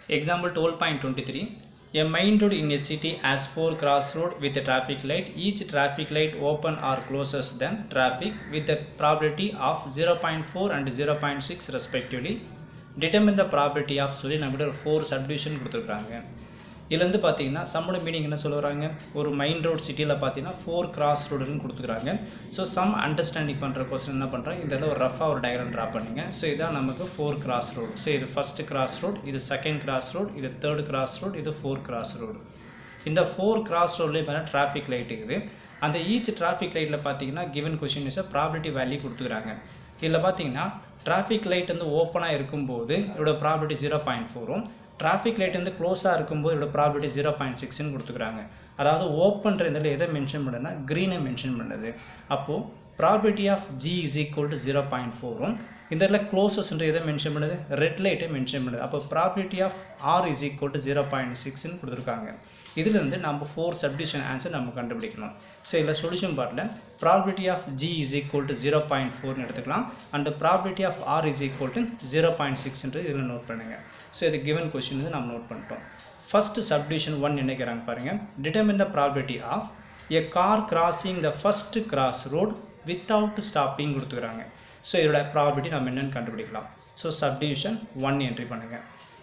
Example 12.23 A main road in a city has four crossroad with a traffic light. Each traffic light open or closes than traffic with a probability of 0.4 and 0.6 respectively. Determine the probability of சொல்லி நம்மகிட்ட ஒரு four subdivision கொடுத்துருக்காங்க இதுலேருந்து பார்த்தீங்கன்னா சம்மோட meaning என்ன சொல்ல வராங்க ஒரு மெயின் ரோட் சிட்டியில் பார்த்தீங்கன்னா ஃபோர் கிராஸ் ரோடுன்னு கொடுத்துக்கிறாங்க ஸோ சம் அண்டர்ஸ்டாண்டிங் பண்ணுற கொஸ்டின் என்ன பண்ணுறேன் இந்த இடத்துல ஒரு ரஃபாக ஒரு டயக்ராம் ட்ரா பண்ணுங்க ஸோ இதான் நமக்கு ஃபோர் கிராஸ் ரோடு ஸோ இது ஃபஸ்ட்டு கிராஸ் ரோட் இது செகண்ட் கிராஸ் ரோட் இது தேர்ட் கிராஸ் ரோட் இது ஃபோர் கிராஸ் ரோடு இந்த ஃபோர் கிராஸ் ரோட்லேயும் பார்த்தீங்கன்னா டிராஃபிக் லைட் இருக்குது அந்த ஈச் டிராஃபிக் லைட்டில் பார்த்தீங்கன்னா given question is probability value கொடுத்துக்கிறாங்க இதில் பார்த்தீங்கன்னா டிராஃபிக் லைட் வந்து ஓப்பனாக இருக்கும்போது இதோட ப்ராபிலிட்டி ஜீரோ பாயிண்ட் ஃபோரும் டிராஃபிக் லைட் வந்து க்ளோஸாக இருக்கும்போது இதோட ப்ராபிலிட்டி ஜீரோ பாயிண்ட் சிக்ஸ்னு கொடுத்துக்கிறாங்க அதாவது ஓப்பன்ற இதில் எதை மென்ஷன் பண்ணுதுன்னா க்ரீனை மென்ஷன் பண்ணுது அப்போது probability of G is equal to zero point ஃபோரும் இந்த இடத்துல க்ளோசஸ்ன்ற எதை மென்ஷன் பண்ணுது ரெட் லைட்டை மென்ஷன் பண்ணுது அப்போ probability of R is equal to zero point சிக்ஸ்னு கொடுத்துருக்காங்க இதிலிருந்து நம்ம ஃபோர் சப்டிஷன் ஆன்சர் நம்ம கண்டுபிடிக்கணும் ஸோ இதில் சொல்யூஷன் பார்ட்டில் probability of G is equal to zero point ஃபோர்னு எடுத்துக்கலாம் and probability of R is equal to zero point சிக்ஸ்ன்றது இதில் நோட் பண்ணுங்கள் ஸோ இது கிவன் கொஷின் வந்து நம்ம நோட் பண்ணிட்டோம் ஃபர்ஸ்ட் சப்டிவிஷன் ஒன் நினைக்கிறாங்க பாருங்கள் determine the probability of a car crossing the first cross road without stopping கொடுத்துக்கிறாங்க ஸோ இதோட ப்ராபிலிட்டி நம்ம என்னென்னு கண்டுபிடிக்கலாம் ஸோ சப்டிவிஷன் ஒன் என்ட்ரி பண்ணுங்கள்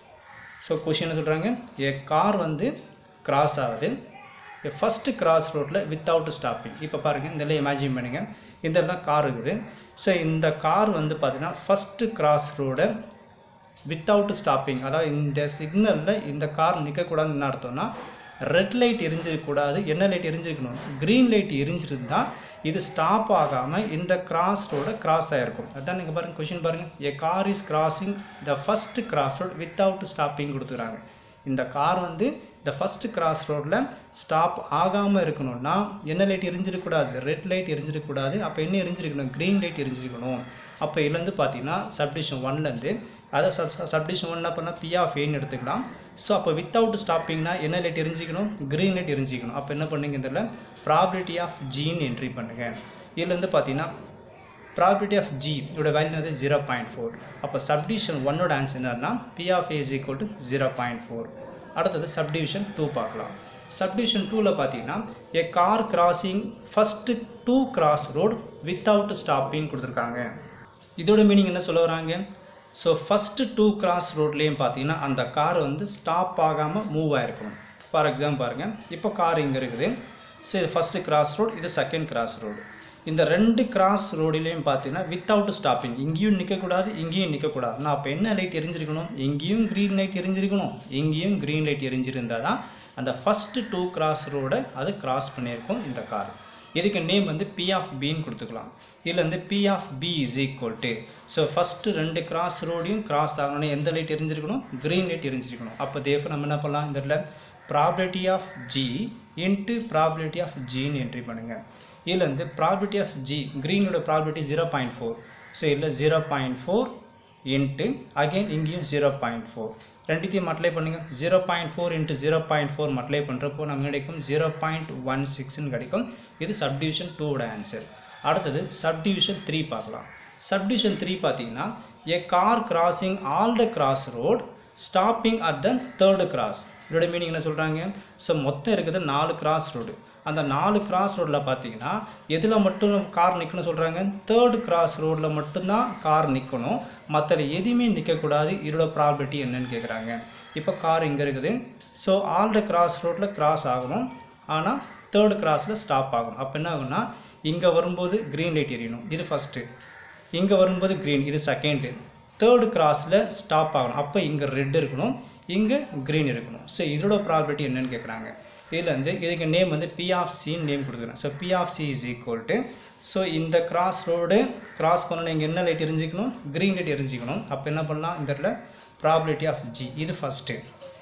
ஸோ கொஷின் சொல்கிறாங்க எ கார் வந்து கிராஸ் ஆகுது ஃபஸ்ட்டு கிராஸ் ரோட்டில் வித்தவுட் ஸ்டாப்பிங் இப்போ பாருங்கள் இந்த இமேஜின் பண்ணுங்கள் இந்த இடத்துல கார் இருக்குது ஸோ இந்த கார் வந்து பார்த்தீங்கன்னா ஃபஸ்ட்டு கிராஸ் ரோடை வித்தவுட் ஸ்டாப்பிங் அதாவது இந்த சிக்னலில் இந்த கார் நிற்கக்கூடாதுன்னு என்ன அர்த்தம்னா ரெட் லைட் எரிஞ்சிருக்கக்கூடாது என்ன லைட் எரிஞ்சிருக்கணும் க்ரீன் லைட் எரிஞ்சிருந்தா இது ஸ்டாப் ஆகாமல் இந்த கிராஸ் ரோட கிராஸ் ஆகிருக்கும் அதான் நீங்கள் பாருங்கள் கொஷின் பாருங்கள் a car is crossing the first cross road without stopping கொடுத்துக்கிறாங்க இந்த கார் வந்து இந்த ஃபஸ்ட்டு கிராஸ் ரோட்டில் ஸ்டாப் ஆகாமல் இருக்கணும்னா என்ன லைட் எரிஞ்சிருக்கக்கூடாது ரெட் லைட் எரிஞ்சிருக்கக்கூடாது அப்போ என்ன எரிஞ்சிருக்கணும் க்ரீன் லைட் எரிஞ்சிருக்கணும் அப்போ இதுலேருந்து பார்த்தீங்கன்னா சப்டிஷன் ஒன்லேருந்து அதை சப் சப்டிஷன் ஒன் என்ன பண்ணால் பி ஆஃப் ஏன்னு எடுத்துக்கலாம் ஸோ அப்போ வித்தவுட் ஸ்டாப்பிங்னா என்ன லைட் எரிஞ்சிக்கணும் க்ரீன் லைட் எரிஞ்சிக்கணும் அப்போ என்ன பண்ணுங்க இதில் ப்ராபிலிட்டி ஆஃப் ஜின்னு என்ட்ரி பண்ணுங்கள் இதுலேருந்து பார்த்தீங்கன்னா ப்ராபிலிட்டி ஆஃப் ஜி இதோட வேல்யூ வந்து ஜீரோ பாயிண்ட் ஃபோர் அப்போ சப்டிவிஷன் ஒன்னோட ஆன்சர் என்னன்னா P of A is equal to zero point four அடுத்தது சப்டிவிஷன் டூ பார்க்கலாம் சப்டிவிஷன் டூவில் பார்த்தீங்கன்னா a car crossing first two cross road without stopping கொடுத்துருக்காங்க இதோட மீனிங் என்ன சொல்ல வராங்க ஸோ ஃபஸ்ட்டு டூ கிராஸ் ரோட்லேயும் பார்த்தீங்கன்னா அந்த கார் வந்து ஸ்டாப் ஆகாமல் மூவ் ஆகிருக்கணும் ஃபார் எக்ஸாம்பிள் பாருங்கள் இப்போ கார் இங்கே இருக்குது ஸோ இது ஃபஸ்ட்டு கிராஸ் ரோடு இது செகண்ட் கிராஸ் ரோடு இந்த ரெண்டு கிராஸ் ரோடிலையும் பார்த்தீங்கன்னா வித்தவுட் ஸ்டாப்பிங் இங்கேயும் நிற்கக்கூடாது இங்கேயும் நிற்கக்கூடாது நான் அப்போ என்ன லைட் எரிஞ்சிருக்கணும் எங்கேயும் க்ரீன் லைட் எரிஞ்சிருக்கணும் எங்கேயும் க்ரீன் லைட் எரிஞ்சிருந்தால் தான் அந்த ஃபஸ்ட்டு டூ கிராஸ் ரோடை அது கிராஸ் பண்ணியிருக்கோம் இந்த கார் இதுக்கு நேம் வந்து பி ஆஃப் பின்னு கொடுத்துக்கலாம் இதில் வந்து P of B is equal to so first ரெண்டு கிராஸ் ரோடையும் கிராஸ் ஆகணும் எந்த லைட் எரிஞ்சிருக்கணும் க்ரீன் லைட் எரிஞ்சிருக்கணும் அப்போ தேஃபர் நம்ம என்ன பண்ணலாம் இந்த இடத்துல probability of G into probability of ஜின்னு என்ட்ரி பண்ணுங்கள் இதில் வந்து ப்ராபிலிட்டி ஆஃப் ஜி க்ரீனோட probability zero point four so இதில் zero point four into again இங்கேயும் ஜீரோ பாயிண்ட் ஃபோர் ரெண்டுத்தையும் மல்டிப்ளை பண்ணுங்கள் zero point four into zero point four multiply பண்ணுறப்போ நமக்கு கிடைக்கும் ஜீரோ பாயிண்ட் ஒன் சிக்ஸ்னு கிடைக்கும் இது சப்டிவிஷன் டூவோட ஆன்சர் அடுத்தது சப்டிவிஷன் த்ரீ பார்க்கலாம் சப்டிவிஷன் த்ரீ பார்த்தீங்கன்னா a car crossing all the cross road stopping at the third cross இதோட மீனிங் என்ன சொல்கிறாங்க ஸோ மொத்தம் இருக்குது நாலு கிராஸ் ரோடு அந்த நாலு கிராஸ் ரோடில் பார்த்தீங்கன்னா எதில் மட்டும் கார் நிற்கணும் சொல்கிறாங்க தேர்டு கிராஸ் ரோடில் மட்டும்தான் கார் நிற்கணும் மற்ற எதுவுமே நிற்கக்கூடாது இதோட ப்ராபிலிட்டி என்னன்னு கேட்குறாங்க இப்போ கார் இங்கே இருக்குது ஸோ ஆல் த கிராஸ் ரோட்டில் கிராஸ் ஆகணும் ஆனால் தேர்டு கிராஸில் ஸ்டாப் ஆகணும் அப்போ என்ன ஆகும்னா இங்கே வரும்போது க்ரீன் லைட் எரியணும் இது ஃபஸ்ட்டு இங்கே வரும்போது க்ரீன் இது செகண்டு தேர்டு கிராஸில் ஸ்டாப் ஆகணும் அப்போ இங்கே ரெட் இருக்கணும் இங்கே க்ரீன் இருக்கணும் ஸோ இதோட ப்ராபிலிட்டி என்னன்னு கேட்குறாங்க இதில் வந்து இதுக்கு நேம் வந்து பி ஆஃப் சின்னு நேம் கொடுக்குறேன் so P of C is equal to so இந்த கிராஸ் ரோடு கிராஸ் பண்ணணும் இங்கே என்ன லைட் எரிஞ்சிக்கணும் க்ரீன் லைட் எரிஞ்சிக்கணும் அப்போ என்ன பண்ணலாம் இந்த இடத்துல ப்ராபிலிட்டி ஆஃப் ஜி இது ஃபஸ்ட்டு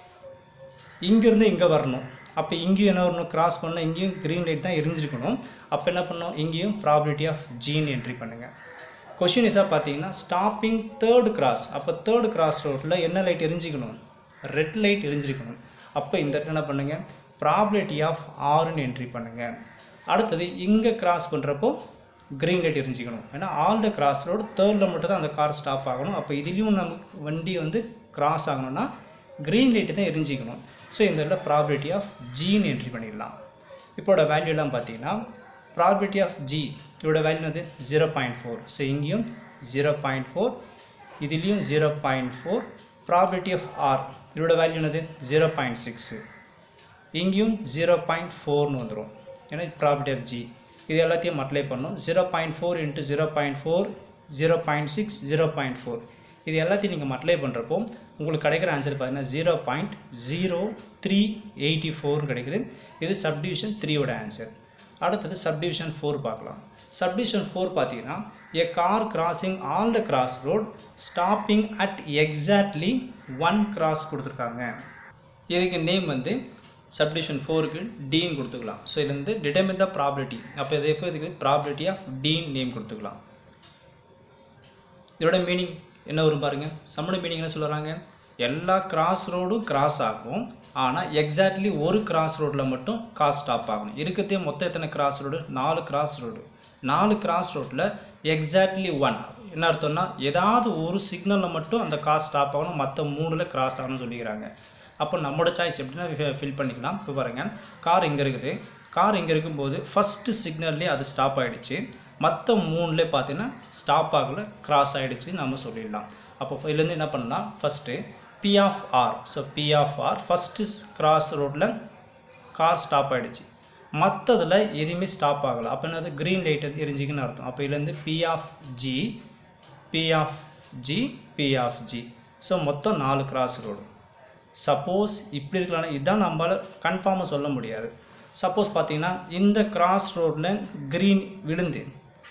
இங்கேருந்து இங்கே வரணும் அப்போ இங்கேயும் என்ன வரணும் கிராஸ் பண்ணால் இங்கேயும் க்ரீன் லைட் தான் எரிஞ்சிருக்கணும் அப்போ என்ன பண்ணணும் இங்கேயும் ப்ராபிலிட்டி ஆஃப் ஜின்னு என்ட்ரி பண்ணுங்கள் கொஷின் இஸாக பார்த்தீங்கன்னா ஸ்டாப்பிங் தேர்டு கிராஸ் அப்போ தேர்டு கிராஸ் ரோட்டில் என்ன லைட் எரிஞ்சிக்கணும் ரெட் லைட் எரிஞ்சிருக்கணும் அப்போ இந்த இடத்துல என்ன பண்ணுங்கள் ப்ராபிலிட்டி ஆஃப் ஆறுன்னு என்ட்ரி பண்ணுங்கள் அடுத்தது இங்கே கிராஸ் பண்ணுறப்போ க்ரீன் லைட் எரிஞ்சிக்கணும் ஏன்னா ஆல் த கிராஸ் ரோடு தேர்டில் மட்டும் தான் அந்த கார் ஸ்டாப் ஆகணும் அப்போ இதுலேயும் நமக்கு வண்டி வந்து கிராஸ் ஆகணும்னா க்ரீன் லைட்டு தான் எரிஞ்சிக்கணும் ஸோ இந்த இடத்துல ப்ராபிலிட்டி ஆஃப் ஜின்னு என்ட்ரி பண்ணிடலாம் இப்போட வேல்யூலாம் பார்த்தீங்கன்னா ப்ராபிலிட்டி ஆஃப் ஜி இதோட வேல்யூ வந்து ஜீரோ பாயிண்ட் ஃபோர் ஸோ இங்கேயும் ஜீரோ பாயிண்ட் ஃபோர் இதுலேயும் zero point four probability of R இதோட வேல்யூ என்னது ஜீரோ பாயிண்ட் சிக்ஸு இங்கேயும் ஜீரோ பாயிண்ட் ஃபோர்னு வந்துடும் ஏன்னா ப்ராபிலிட்டி ஆஃப் ஜி இது எல்லாத்தையும் மல்டிப்ளை பண்ணணும் zero point four into zero point four zero point six zero point four இது எல்லாத்தையும் நீங்கள் மல்டிப்ளை பண்ணுறப்போ உங்களுக்கு கிடைக்கிற ஆன்சர் பார்த்தீங்கன்னா zero point zero three eighty four கிடைக்குது இது சப்டிவிஷன் த்ரீயோட ஆன்சர் அடுத்தது சப்டிவிஷன் ஃபோர் பார்க்கலாம் சப்டிவிஷன் ஃபோர் பார்த்தீங்கன்னா a car crossing all the cross road stopping at exactly one cross கொடுத்துருக்காங்க இதுக்கு நேம் வந்து சப்டிவிஷன் ஃபோருக்கு டீன் கொடுத்துக்கலாம் ஸோ இதுலேருந்து டிட்டர்மின் த ப்ராபிலிட்டி அப்போ இதே இதுக்கு ப்ராபிலிட்டி ஆஃப் டீன் நேம் கொடுத்துக்கலாம் இதோட மீனிங் என்ன வரும் பாருங்க சம்மோட மீனிங் என்ன சொல்கிறாங்க எல்லா கிராஸ் ரோடும் கிராஸ் ஆகும் ஆனால் எக்ஸாக்ட்லி ஒரு கிராஸ் ரோட்டில் மட்டும் கார் ஸ்டாப் ஆகணும் இருக்கிறதே மொத்தம் எத்தனை கிராஸ் ரோடு நாலு கிராஸ் ரோடு நாலு கிராஸ் ரோட்டில் எக்ஸாக்ட்லி ஒன் என்ன அர்த்தம்னா ஏதாவது ஒரு சிக்னலில் மட்டும் அந்த கார் ஸ்டாப் ஆகணும் மற்ற மூணில் கிராஸ் ஆகணும்னு சொல்லிக்கிறாங்க அப்போ நம்மளோட சாய்ஸ் எப்படின்னா ஃபில் பண்ணிக்கலாம் இப்போ பாருங்கள் கார் இங்கே இருக்குது கார் இங்கே இருக்கும்போது ஃபஸ்ட்டு சிக்னல்லே அது ஸ்டாப் ஆகிடுச்சு மற்ற மூணுலே பார்த்தீங்கன்னா ஸ்டாப் ஆகல கிராஸ் ஆகிடுச்சு நம்ம சொல்லிடலாம் அப்போ இதுலேருந்து என்ன பண்ணலாம் first P of R so P of R first cross ரோட்டில் கார் ஸ்டாப் ஆகிடுச்சு மற்றதில் எதுவுமே ஸ்டாப் ஆகலை அப்போ என்னது க்ரீன் லைட் வந்து எரிஞ்சிக்குன்னு அர்த்தம் அப்போ இதுலேருந்து P of G P of G P of G so மொத்தம் நாலு கிராஸ் ரோடு சப்போஸ் இப்படி இருக்கலாம் இதுதான் நம்மளால் கன்ஃபார்மாக சொல்ல முடியாது சப்போஸ் பார்த்தீங்கன்னா இந்த கிராஸ் ரோட்டில் க்ரீன் விழுந்து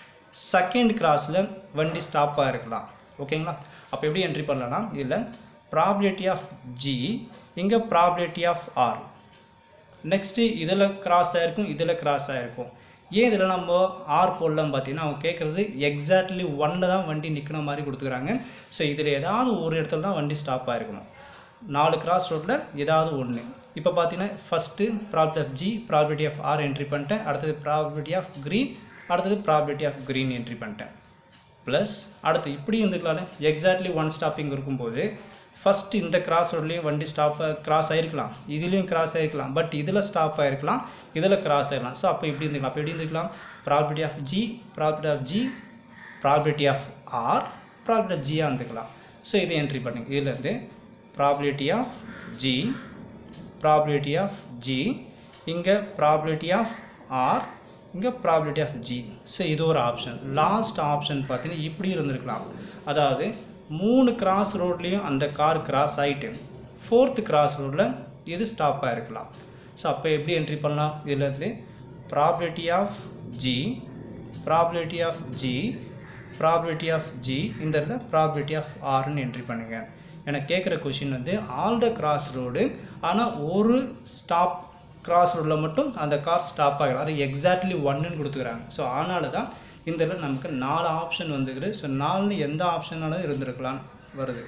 செகண்ட் கிராஸில் வண்டி ஸ்டாப்பாக இருக்கலாம் ஓகேங்களா அப்போ எப்படி என்ட்ரி பண்ணலாம்னா இதில் ப்ராபிலிட்டி ஆஃப் ஜி இங்கே ப்ராபிலிட்டி ஆஃப் ஆர் நெக்ஸ்ட்டு இதில் கிராஸ் ஆகிருக்கும் இதில் கிராஸ் ஆகிருக்கும் ஏன் இதில் நம்ம ஆர் போடலாம் பார்த்தீங்கன்னா அவங்க கேட்குறது எக்ஸாக்ட்லி ஒன்னில் தான் வண்டி நிற்கிற மாதிரி கொடுத்துக்கிறாங்க ஸோ இதில் ஏதாவது ஒரு இடத்துல தான் வண்டி ஸ்டாப் ஆகிருக்கணும் நாலு கிராஸ் ரோட்டில் ஏதாவது ஒன்று இப்போ பார்த்தீங்கன்னா first probability of G probability of R entry பண்ணிட்டேன் அடுத்தது ப்ராபிலிட்டி ஆஃப் க்ரீன் அடுத்தது ப்ராபிலிட்டி ஆஃப் க்ரீன் என்ட்ரி பண்ணிட்டேன் ப்ளஸ் அடுத்து இப்படி இருந்துக்கலாம்ல எக்ஸாக்ட்லி ஒன் ஸ்டாப்பிங் இருக்கும்போது ஃபஸ்ட்டு இந்த கிராஸ் ரோட்லேயும் வண்டி ஸ்டாப் கிராஸ் ஆகிருக்கலாம் இதுலேயும் கிராஸ் ஆகிருக்கலாம் பட் இதில் ஸ்டாப் ஆகிருக்கலாம் இதில் கிராஸ் ஆகிருக்கலாம் ஸோ அப்போ இப்படி இருந்துக்கலாம் அப்போ எப்படி இருந்துக்கலாம் probability of G probability of G probability of R probability of ஜியாக இருந்துக்கலாம் ஸோ இதை என்ட்ரி பண்ணுங்க இதுலேருந்து probability of G probability of G இங்கே ப்ராபிலிட்டி ஆஃப் ஆர் இங்கே ப்ராபிலிட்டி ஆஃப் ஜி ஸோ இது ஒரு ஆப்ஷன் லாஸ்ட் ஆப்ஷன் பார்த்தீங்கன்னா இப்படி இருந்திருக்கலாம் அதாவது மூணு கிராஸ் ரோட்லேயும் அந்த கார் கிராஸ் ஆகிட்டு ஃபோர்த்து கிராஸ் ரோடில் இது ஸ்டாப் ஆகிருக்கலாம் ஸோ அப்போ எப்படி என்ட்ரி பண்ணலாம் இதுலேருந்து probability of G probability of G probability of G இந்த இடத்துல ப்ராபிலிட்டி ஆஃப் ஆர்னு என்ட்ரி பண்ணுங்கள் எனக்கு கேட்குற கொஷின் வந்து ஆல் த கிராஸ் ரோடு ஆனால் ஒரு ஸ்டாப் கிராஸ் ரோடில் மட்டும் அந்த கார் ஸ்டாப் ஆகிடும் அது எக்ஸாக்ட்லி ஒன்னுன்னு கொடுத்துக்கிறாங்க ஸோ அதனால தான் இந்த இடத்துல நமக்கு நாலு ஆப்ஷன் வந்துக்குது ஸோ நாலு எந்த ஆப்ஷனாலும் இருந்திருக்கலாம் வருது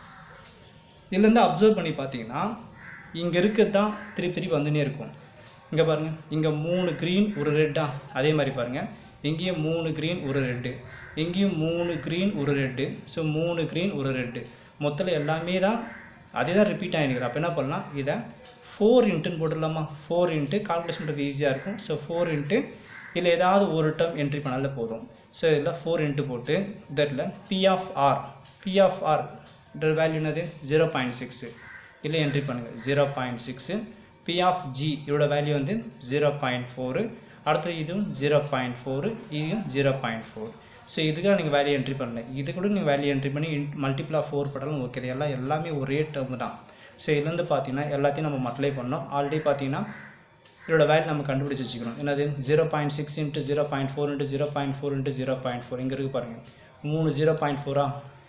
இதுலேருந்து அப்சர்வ் பண்ணி பார்த்தீங்கன்னா இங்கே இருக்கிறது தான் திருப்பி திருப்பி வந்துனே இருக்கும் இங்கே பாருங்கள் இங்கே மூணு க்ரீன் ஒரு ரெட்டா அதே மாதிரி பாருங்கள் இங்கேயும் மூணு க்ரீன் ஒரு ரெட்டு இங்கேயும் மூணு க்ரீன் ஒரு ரெட்டு ஸோ மூணு க்ரீன் ஒரு ரெட்டு மொத்தத்தில் எல்லாமே தான் அதே தான் ரிப்பீட் ஆகிருக்குது அப்போ என்ன பண்ணலாம் இதை ஃபோர் இன்ட்டுன்னு போட்டுடலாமா ஃபோர் இன்ட்டு கால்குலேஷன் பண்ணுறது ஈஸியாக இருக்கும் ஸோ ஃபோர் இன்ட்டு இதில் ஏதாவது ஒரு டேர்ம் என்ட்ரி பண்ணாலே போதும் ஸோ இதில் ஃபோர் இன்ட்டு போட்டு இதில் P of R P of R value என்னது ஜீரோ பாயிண்ட் சிக்ஸு இல்லை என்ட்ரி பண்ணுங்கள் zero point six P of G இதோட வேல்யூ வந்து ஜீரோ பாயிண்ட் ஃபோரு அடுத்தது இதுவும் ஜீரோ பாயிண்ட் ஃபோரு இதுவும் ஜீரோ பாயிண்ட் ஃபோர் ஸோ இதுக்காக நீங்கள் வேல்யூ என்ட்ரி பண்ணல இது கூட நீங்கள் வேல்யூ என்ட்ரி பண்ணி மல்டிபிள் ஆஃப் ஃபோர் போட்டாலும் ஓகே இது எல்லாம் எல்லாமே ஒரே டேர்ம் தான் ஸோ இதுலேருந்து பார்த்தீங்கன்னா எல்லாத்தையும் நம்ம மல்டிப்ளை பண்ணோம் ஆல்ரெடி பார்த்தீங்கன்னா இதோட வேல்யூ நம்ம கண்டுபிடிச்சி வச்சுக்கணும் என்னது zero point six into zero point four into zero point four into zero point four இங்கே இருக்குது பாருங்கள் மூணு ஜீரோ பாயிண்ட் ஃபோரா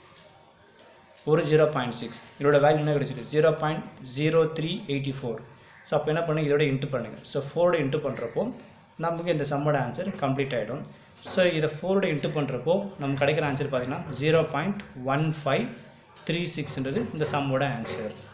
ஒரு ஜீரோ பாயிண்ட் சிக்ஸ் இதோட வேல்யூ என்ன கிடைச்சிருக்கு zero point zero three eighty four so அப்போ என்ன பண்ணுங்க இதோட இன்ட்டு பண்ணுங்கள் ஸோ ஃபோரோட இன்ட்டு பண்ணுறப்போ நமக்கு இந்த சம்மோட ஆன்சர் கம்ப்ளீட் ஆகிடும் ஸோ இதை ஃபோரோட இன்ட்டு பண்ணுறப்போ நமக்கு கிடைக்கிற ஆன்சர் பார்த்தீங்கன்னா zero point one five three சிக்ஸ்ன்றது இந்த சம்மோட ஆன்சர்